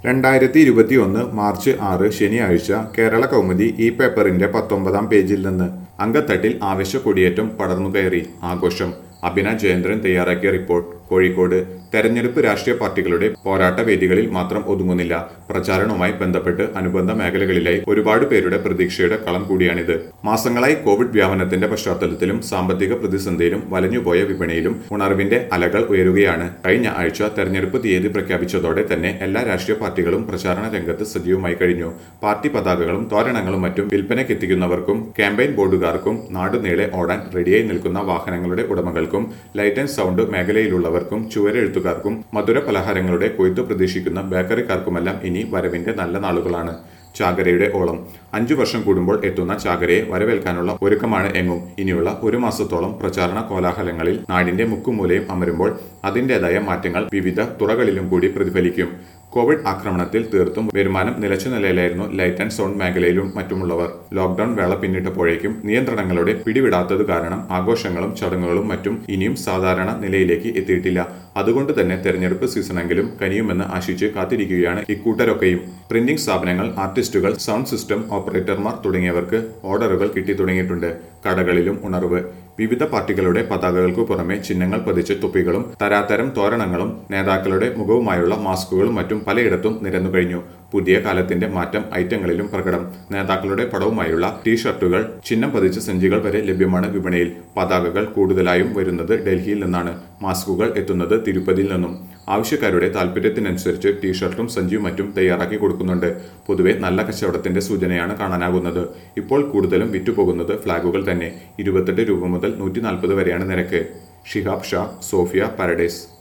രണ്ടായിരത്തി ഇരുപത്തിയൊന്ന് മാർച്ച് ആറ് ശനിയാഴ്ച കേരള കൗമുദി ഈ പേപ്പറിന്റെ പത്തൊമ്പതാം പേജിൽ നിന്ന് അങ്കത്തട്ടിൽ ആവേശ കൊടിയേറ്റം പടർന്നുകയറി ആഘോഷം അഭിന ജയേന്ദ്രൻ തയ്യാറാക്കിയ റിപ്പോർട്ട് കോഴിക്കോട് തെരഞ്ഞെടുപ്പ് രാഷ്ട്രീയ പാർട്ടികളുടെ പോരാട്ട വേദികളിൽ മാത്രം ഒതുങ്ങുന്നില്ല പ്രചാരണവുമായി ബന്ധപ്പെട്ട് അനുബന്ധ മേഖലകളിലായി ഒരുപാട് പേരുടെ പ്രതീക്ഷയുടെ കളം കൂടിയാണിത് മാസങ്ങളായി കോവിഡ് വ്യാപനത്തിന്റെ പശ്ചാത്തലത്തിലും സാമ്പത്തിക പ്രതിസന്ധിയിലും വലഞ്ഞുപോയ വിപണിയിലും ഉണർവിന്റെ അലകൾ ഉയരുകയാണ് കഴിഞ്ഞ ആഴ്ച തെരഞ്ഞെടുപ്പ് തീയതി പ്രഖ്യാപിച്ചതോടെ തന്നെ എല്ലാ രാഷ്ട്രീയ പാർട്ടികളും പ്രചാരണ രംഗത്ത് സജീവമായി കഴിഞ്ഞു പാർട്ടി പതാകകളും തോരണങ്ങളും മറ്റും വിൽപ്പനയ്ക്കെത്തിക്കുന്നവർക്കും ക്യാമ്പയിൻ ബോർഡുകാർക്കും നാടുനീളെ ഓടാൻ റെഡിയായി നിൽക്കുന്ന വാഹനങ്ങളുടെ ഉടമകൾക്കും ലൈറ്റ് ആൻഡ് സൗണ്ട് മേഖലയിലുള്ളവർക്കും ചുവരെഴുത്തുകാർക്കും മധുര പലഹാരങ്ങളുടെ കൊയ്ത്തു പ്രതീക്ഷിക്കുന്ന ബേക്കറിക്കാർക്കുമെല്ലാം ഇനി വരവിന്റെ നല്ല നാളുകളാണ് ചാകരയുടെ ഓളം അഞ്ചു വർഷം കൂടുമ്പോൾ എത്തുന്ന ചാകരയെ വരവേൽക്കാനുള്ള ഒരുക്കമാണ് എങ്ങും ഇനിയുള്ള ഒരു മാസത്തോളം പ്രചാരണ കോലാഹലങ്ങളിൽ നാടിന്റെ മുക്കുമൂലയും അമരുമ്പോൾ അതിന്റേതായ മാറ്റങ്ങൾ വിവിധ തുറകളിലും കൂടി പ്രതിഫലിക്കും കോവിഡ് ആക്രമണത്തിൽ തീർത്തും വരുമാനം നിലച്ച നിലയിലായിരുന്നു ലൈറ്റ് ആൻഡ് സൗണ്ട് മേഖലയിലും മറ്റുമുള്ളവർ ലോക്ഡൌൺ വേള പിന്നിട്ടപ്പോഴേക്കും നിയന്ത്രണങ്ങളുടെ പിടിവിടാത്തത് കാരണം ആഘോഷങ്ങളും ചടങ്ങുകളും മറ്റും ഇനിയും സാധാരണ നിലയിലേക്ക് എത്തിയിട്ടില്ല അതുകൊണ്ട് തന്നെ തെരഞ്ഞെടുപ്പ് സീസണെങ്കിലും കനിയുമെന്ന് ആശിച്ച് കാത്തിരിക്കുകയാണ് ഇക്കൂട്ടരൊക്കെയും പ്രിന്റിംഗ് സ്ഥാപനങ്ങൾ ആർട്ടിസ്റ്റുകൾ സൗണ്ട് സിസ്റ്റം ഓപ്പറേറ്റർമാർ തുടങ്ങിയവർക്ക് ഓർഡറുകൾ കിട്ടി തുടങ്ങിയിട്ടുണ്ട് കടകളിലും ഉണർവ് വിവിധ പാർട്ടികളുടെ പതാകകൾക്കു പുറമെ ചിഹ്നങ്ങൾ പതിച്ച തൊപ്പികളും തരാതരം തോരണങ്ങളും നേതാക്കളുടെ മുഖവുമായുള്ള മാസ്കുകളും മറ്റും പലയിടത്തും നിരന്നു കഴിഞ്ഞു പുതിയ കാലത്തിന്റെ മാറ്റം ഐറ്റങ്ങളിലും പ്രകടം നേതാക്കളുടെ പടവുമായുള്ള ടീഷർട്ടുകൾ ചിഹ്നം പതിച്ച സഞ്ചികൾ വരെ ലഭ്യമാണ് വിപണിയിൽ പതാകകൾ കൂടുതലായും വരുന്നത് ഡൽഹിയിൽ നിന്നാണ് മാസ്കുകൾ എത്തുന്നത് തിരുപ്പതിയിൽ നിന്നും ആവശ്യക്കാരുടെ താല്പര്യത്തിനനുസരിച്ച് ടീഷർട്ടും സഞ്ചിയും മറ്റും തയ്യാറാക്കി കൊടുക്കുന്നുണ്ട് പൊതുവെ നല്ല കച്ചവടത്തിന്റെ സൂചനയാണ് കാണാനാകുന്നത് ഇപ്പോൾ കൂടുതലും വിറ്റുപോകുന്നത് ഫ്ളാഗുകൾ തന്നെ ഇരുപത്തെട്ട് രൂപ മുതൽ നൂറ്റി നാൽപ്പത് വരെയാണ് നിരക്ക് ഷിഹാബ് ഷാ സോഫിയ പാരഡൈസ്